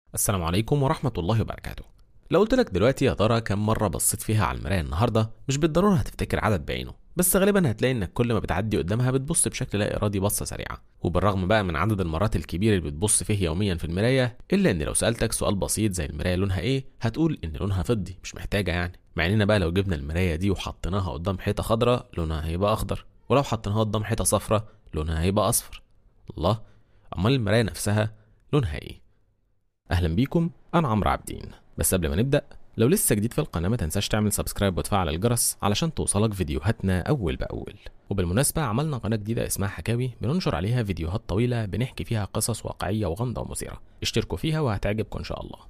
السلام عليكم ورحمة الله وبركاته لو قلت لك دلوقتي يا ترى كم مرة بصيت فيها على المراية النهاردة مش بالضرورة هتفتكر عدد بعينه بس غالبا هتلاقي انك كل ما بتعدي قدامها بتبص بشكل لا ارادي بصة سريعة وبالرغم بقى من عدد المرات الكبير اللي بتبص فيه يوميا في المراية الا ان لو سألتك سؤال بسيط زي المراية لونها ايه هتقول ان لونها فضي مش محتاجة يعني مع اننا بقى لو جبنا المراية دي وحطيناها قدام حيطة خضراء لونها هيبقى اخضر ولو حطيناها قدام حيطة صفراء لونها هيبقى اصفر الله امال المراية نفسها لونها ايه اهلا بيكم انا عمرو عابدين بس قبل ما نبدا لو لسه جديد في القناه ما تنساش تعمل سبسكرايب وتفعل الجرس علشان توصلك فيديوهاتنا اول باول وبالمناسبه عملنا قناه جديده اسمها حكاوي بننشر عليها فيديوهات طويله بنحكي فيها قصص واقعيه وغامضه ومثيره اشتركوا فيها وهتعجبكم ان شاء الله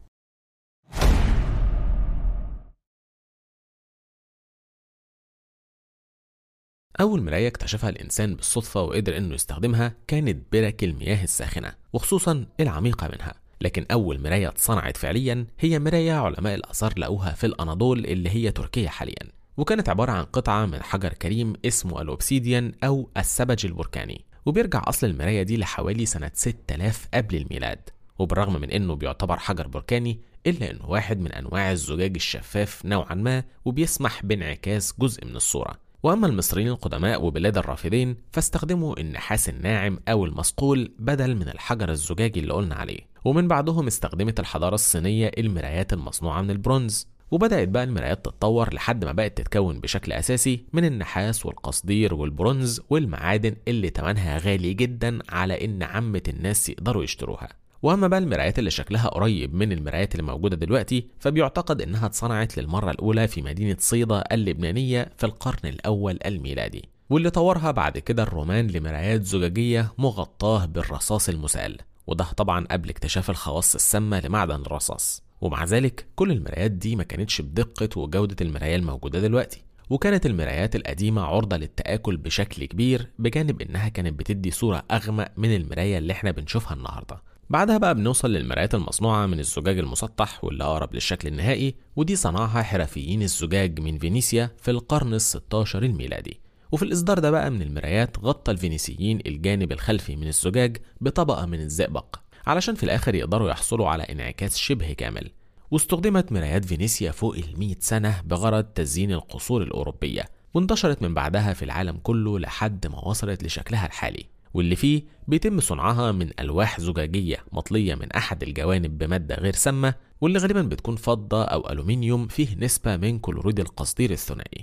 أول مراية اكتشفها الإنسان بالصدفة وقدر إنه يستخدمها كانت برك المياه الساخنة وخصوصا العميقة منها لكن أول مراية اتصنعت فعليا هي مراية علماء الآثار لقوها في الأناضول اللي هي تركيا حاليا وكانت عبارة عن قطعة من حجر كريم اسمه الأوبسيديان أو السبج البركاني وبيرجع أصل المراية دي لحوالي سنة 6000 قبل الميلاد وبالرغم من إنه بيعتبر حجر بركاني إلا إنه واحد من أنواع الزجاج الشفاف نوعا ما وبيسمح بانعكاس جزء من الصورة وأما المصريين القدماء وبلاد الرافدين فاستخدموا النحاس الناعم أو المصقول بدل من الحجر الزجاجي اللي قلنا عليه ومن بعدهم استخدمت الحضارة الصينية المرايات المصنوعة من البرونز وبدأت بقى المرايات تتطور لحد ما بقت تتكون بشكل أساسي من النحاس والقصدير والبرونز والمعادن اللي تمنها غالي جدا على إن عامة الناس يقدروا يشتروها واما بقى المرايات اللي شكلها قريب من المرايات اللي موجوده دلوقتي فبيعتقد انها اتصنعت للمره الاولى في مدينه صيدا اللبنانيه في القرن الاول الميلادي واللي طورها بعد كده الرومان لمرايات زجاجيه مغطاه بالرصاص المسال وده طبعا قبل اكتشاف الخواص السامه لمعدن الرصاص ومع ذلك كل المرايات دي ما كانتش بدقه وجوده المرايه الموجوده دلوقتي وكانت المرايات القديمة عرضة للتآكل بشكل كبير بجانب إنها كانت بتدي صورة أغمق من المراية اللي احنا بنشوفها النهاردة بعدها بقى بنوصل للمرايات المصنوعة من الزجاج المسطح واللي أقرب للشكل النهائي ودي صنعها حرفيين الزجاج من فينيسيا في القرن الستاشر الميلادي وفي الإصدار ده بقى من المرايات غطى الفينيسيين الجانب الخلفي من الزجاج بطبقة من الزئبق علشان في الآخر يقدروا يحصلوا على انعكاس شبه كامل واستخدمت مرايات فينيسيا فوق المئة سنة بغرض تزيين القصور الأوروبية وانتشرت من بعدها في العالم كله لحد ما وصلت لشكلها الحالي واللي فيه بيتم صنعها من ألواح زجاجية مطلية من أحد الجوانب بمادة غير سامة واللي غالبا بتكون فضة أو ألومنيوم فيه نسبة من كلوريد القصدير الثنائي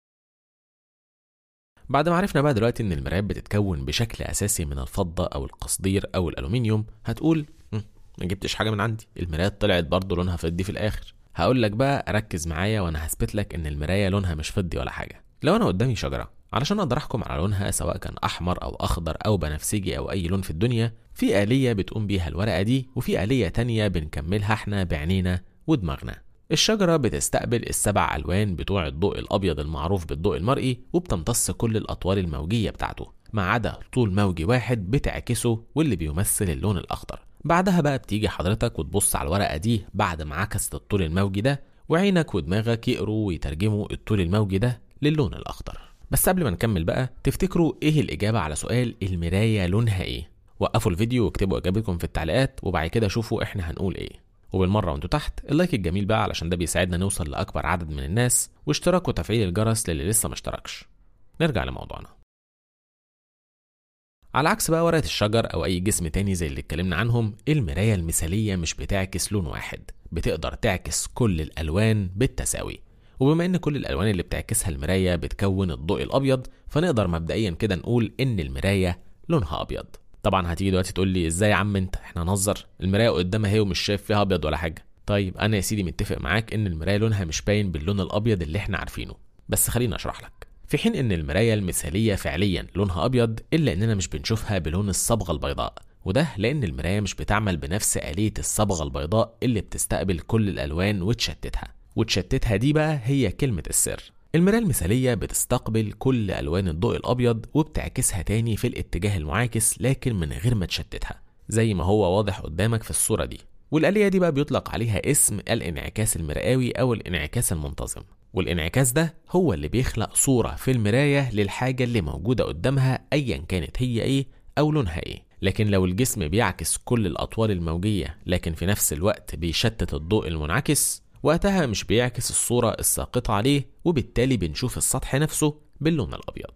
بعد ما عرفنا بقى دلوقتي ان المرايات بتتكون بشكل اساسي من الفضه او القصدير او الالومنيوم هتقول ما جبتش حاجه من عندي المرايات طلعت برضه لونها فضي في الاخر هقول لك بقى ركز معايا وانا هثبت لك ان المرايه لونها مش فضي ولا حاجه لو انا قدامي شجره علشان اقدر احكم على لونها سواء كان احمر او اخضر او بنفسجي او اي لون في الدنيا في آلية بتقوم بيها الورقة دي وفي آلية تانية بنكملها احنا بعينينا ودماغنا الشجرة بتستقبل السبع ألوان بتوع الضوء الأبيض المعروف بالضوء المرئي وبتمتص كل الأطوال الموجية بتاعته ما عدا طول موجي واحد بتعكسه واللي بيمثل اللون الأخضر بعدها بقى بتيجي حضرتك وتبص على الورقة دي بعد ما عكست الطول الموجي ده وعينك ودماغك يقروا ويترجموا الطول الموجي ده للون الأخضر بس قبل ما نكمل بقى تفتكروا ايه الإجابة على سؤال المراية لونها ايه وقفوا الفيديو واكتبوا إجابتكم في التعليقات وبعد كده شوفوا احنا هنقول ايه وبالمرة وانتوا تحت اللايك الجميل بقى علشان ده بيساعدنا نوصل لأكبر عدد من الناس واشتراك وتفعيل الجرس للي لسه ما اشتركش نرجع لموضوعنا على عكس بقى ورقة الشجر أو أي جسم تاني زي اللي اتكلمنا عنهم المراية المثالية مش بتعكس لون واحد بتقدر تعكس كل الألوان بالتساوي وبما ان كل الالوان اللي بتعكسها المرايه بتكون الضوء الابيض فنقدر مبدئيا كده نقول ان المرايه لونها ابيض طبعا هتيجي دلوقتي تقول لي ازاي يا عم انت احنا نهزر المرايه قدامها اهي ومش شايف فيها ابيض ولا حاجه طيب انا يا سيدي متفق معاك ان المرايه لونها مش باين باللون الابيض اللي احنا عارفينه بس خليني اشرح لك في حين ان المرايه المثاليه فعليا لونها ابيض الا اننا مش بنشوفها بلون الصبغه البيضاء وده لان المرايه مش بتعمل بنفس اليه الصبغه البيضاء اللي بتستقبل كل الالوان وتشتتها وتشتتها دي بقى هي كلمة السر المراية المثالية بتستقبل كل ألوان الضوء الأبيض وبتعكسها تاني في الاتجاه المعاكس لكن من غير ما تشتتها زي ما هو واضح قدامك في الصورة دي والآلية دي بقى بيطلق عليها اسم الانعكاس المرئوي أو الانعكاس المنتظم والانعكاس ده هو اللي بيخلق صورة في المراية للحاجة اللي موجودة قدامها أيا كانت هي إيه أو لونها إيه لكن لو الجسم بيعكس كل الأطوال الموجية لكن في نفس الوقت بيشتت الضوء المنعكس وقتها مش بيعكس الصورة الساقطة عليه وبالتالي بنشوف السطح نفسه باللون الأبيض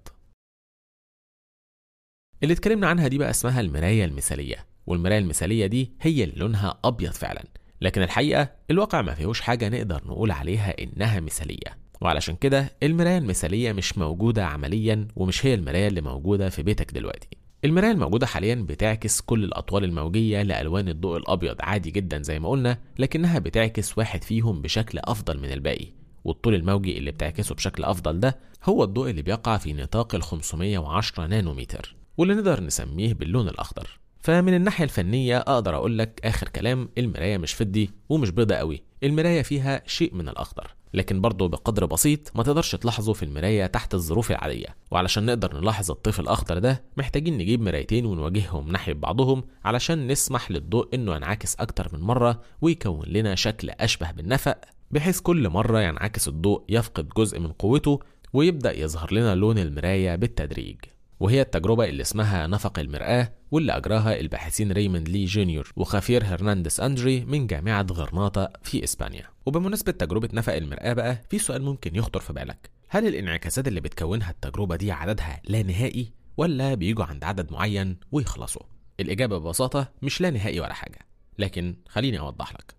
اللي اتكلمنا عنها دي بقى اسمها المراية المثالية والمراية المثالية دي هي اللي لونها أبيض فعلا لكن الحقيقة الواقع ما فيهوش حاجة نقدر نقول عليها إنها مثالية وعلشان كده المراية المثالية مش موجودة عمليا ومش هي المراية اللي موجودة في بيتك دلوقتي المراية الموجودة حاليا بتعكس كل الأطوال الموجية لألوان الضوء الأبيض عادي جدا زي ما قلنا لكنها بتعكس واحد فيهم بشكل أفضل من الباقي والطول الموجي اللي بتعكسه بشكل أفضل ده هو الضوء اللي بيقع في نطاق ال 510 نانومتر واللي نقدر نسميه باللون الأخضر فمن الناحية الفنية أقدر أقول لك آخر كلام المراية مش فضي ومش بيضة قوي المراية فيها شيء من الأخضر لكن برضه بقدر بسيط ما تقدرش تلاحظه في المراية تحت الظروف العادية وعلشان نقدر نلاحظ الطيف الأخضر ده محتاجين نجيب مرايتين ونواجههم ناحية بعضهم علشان نسمح للضوء إنه ينعكس أكتر من مرة ويكون لنا شكل أشبه بالنفق بحيث كل مرة ينعكس الضوء يفقد جزء من قوته ويبدأ يظهر لنا لون المراية بالتدريج وهي التجربة اللي اسمها نفق المرآة واللي أجراها الباحثين ريموند لي جونيور وخافير هرنانديز أندري من جامعة غرناطة في إسبانيا وبمناسبة تجربة نفق المرآة بقى في سؤال ممكن يخطر في بالك هل الانعكاسات اللي بتكونها التجربة دي عددها لا نهائي ولا بيجوا عند عدد معين ويخلصوا الإجابة ببساطة مش لا نهائي ولا حاجة لكن خليني أوضح لك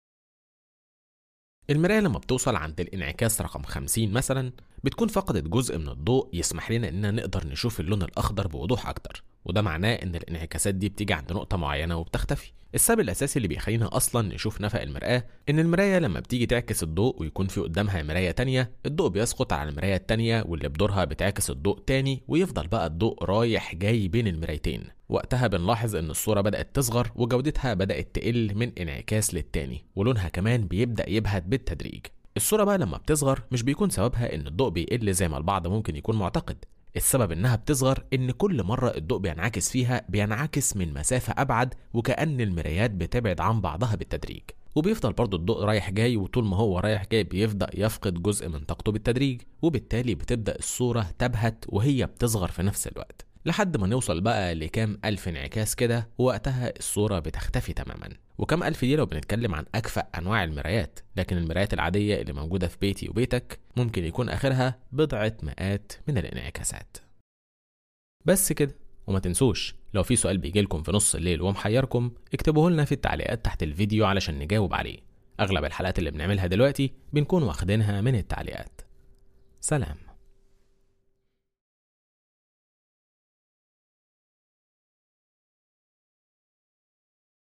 المراية لما بتوصل عند الانعكاس رقم 50 مثلا بتكون فقدت جزء من الضوء يسمح لنا اننا نقدر نشوف اللون الاخضر بوضوح اكتر وده معناه ان الانعكاسات دي بتيجي عند نقطة معينة وبتختفي السبب الاساسي اللي بيخلينا اصلا نشوف نفق المرآة ان المراية لما بتيجي تعكس الضوء ويكون في قدامها مراية تانية الضوء بيسقط على المراية التانية واللي بدورها بتعكس الضوء تاني ويفضل بقى الضوء رايح جاي بين المرايتين وقتها بنلاحظ ان الصورة بدأت تصغر وجودتها بدأت تقل من انعكاس للتاني ولونها كمان بيبدأ يبهت بالتدريج الصورة بقى لما بتصغر مش بيكون سببها ان الضوء بيقل زي ما البعض ممكن يكون معتقد السبب انها بتصغر ان كل مرة الضوء بينعكس فيها بينعكس من مسافة ابعد وكأن المرايات بتبعد عن بعضها بالتدريج وبيفضل برضه الضوء رايح جاي وطول ما هو رايح جاي بيبدأ يفقد جزء من طاقته بالتدريج وبالتالي بتبدأ الصورة تبهت وهي بتصغر في نفس الوقت لحد ما نوصل بقى لكام ألف انعكاس كده وقتها الصورة بتختفي تماما وكم ألف دي لو بنتكلم عن أكفأ أنواع المرايات لكن المرايات العادية اللي موجودة في بيتي وبيتك ممكن يكون آخرها بضعة مئات من الانعكاسات بس كده وما تنسوش لو في سؤال بيجيلكم في نص الليل ومحيركم اكتبوه لنا في التعليقات تحت الفيديو علشان نجاوب عليه أغلب الحلقات اللي بنعملها دلوقتي بنكون واخدينها من التعليقات سلام